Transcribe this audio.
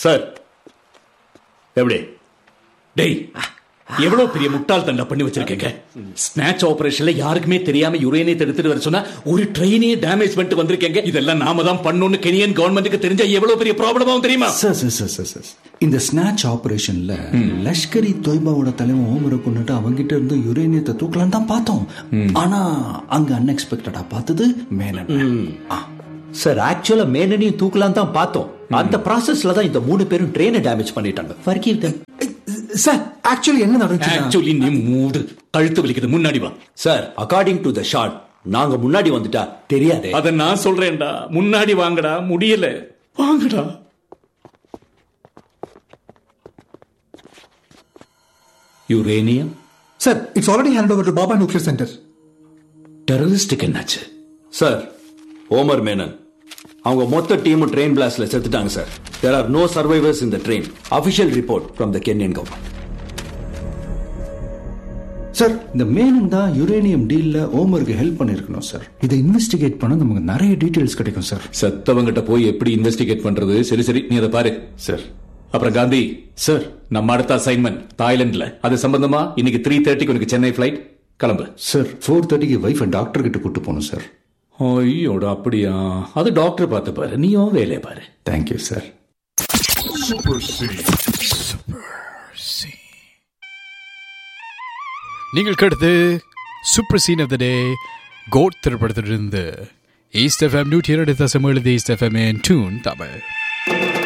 Sir எப்படி டேய் எவ்வளவு பெரிய முட்டாள் தண்டை பண்ணி வச்சிருக்கீங்க ஸ்நாச் ஆபரேஷன்ல யாருக்குமே தெரியாம யுரேனியத்தை எடுத்துட்டு வர சொன்னா ஒரு ட்ரெயினையே டேமேஜ் பண்ணிட்டு வந்திருக்கீங்க இதெல்லாம் நாம தான் பண்ணணும்னு கெனியன் கவர்மெண்ட்டுக்கு தெரிஞ்சா எவ்வளவு பெரிய ப்ராப்ளமாவும் தெரியுமா sir sir sir sir sir இந்த ஸ்நாச் ஆபரேஷன்ல லஷ்கரி தொய்பாவோட தலைவன் ஓமரை கொண்டுட்டு அவங்கிட்ட இருந்து யுரேனியத்தை தூக்கலாம் தான் பார்த்தோம் ஆனா அங்க அன்எக்ஸ்பெக்டடா பார்த்தது மேனன் ஆ. சார் ஆக்சுவலா மேனனையும் தூக்கலாம் தான் பார்த்தோம் அந்த ப்ராசஸ்ல தான் இந்த மூணு பேரும் ட்ரெயினை டேமேஜ் பண்ணிட்டாங்க forgive them சார் ஆக்சுவலி என்ன நடந்துச்சு ஆக்சுவலி நீ மூடு கழுத்து வலிக்குது முன்னாடி வா sir according to the short நாங்க முன்னாடி வந்துட்டா தெரியாதே அத நான் சொல்றேன்டா முன்னாடி வாங்கடா முடியல வாங்கடா uranium sir it's already hand over to Bhabha nuclear center டெரரிஸ்டுக்கு என்னாச்சு சார் ஓமர் மேனன் அவங்க மொத்த டீமும் ட்ரெயின் பிளாஸ்ட்ல செத்துட்டாங்க sir there are no survivors in the train official report from the Kenyan government sir இந்த மேனன் தான் யுரேனியம் டீல்ல ஓமருக்கு ஹெல்ப் பண்ணிருக்கணும் சார் இதை இன்வெஸ்டிகேட் பண்ண நமக்கு நிறைய டீடைல்ஸ் கிடைக்கும் சார் செத்தவங்கிட்ட போய் எப்படி இன்வெஸ்டிகேட் பண்றது சரி சரி நீ அதை பாரு சார் அப்புறம் காந்தி சார் நம்ம அடுத்த அசைன்மெண்ட் தாய்லாந்துல அது சம்பந்தமா இன்னைக்கு த்ரீ தேர்ட்டிக்கு உனக்கு சென்னை ஃபிளைட் கிளம்பு சார் ஃபோர் தேர்ட்டிக்கு வைஃபை டாக்டர் கிட்ட கூட்டு போகணும் சார் ஐயோட அப்படியா அது டாக்டர் பார்த்து பாரு நீயும் வேலையை பாரு தேங்க்யூ சார் நீங்கள் கேட்டது super scene of the day GOAT திரைப்படத்திலிருந்து ஈஸ்ட் எஃப்எம் நூற்றி இரண்டு தசம் எழுது ஈஸ்ட் எஃப்எம் டூன் தமிழ்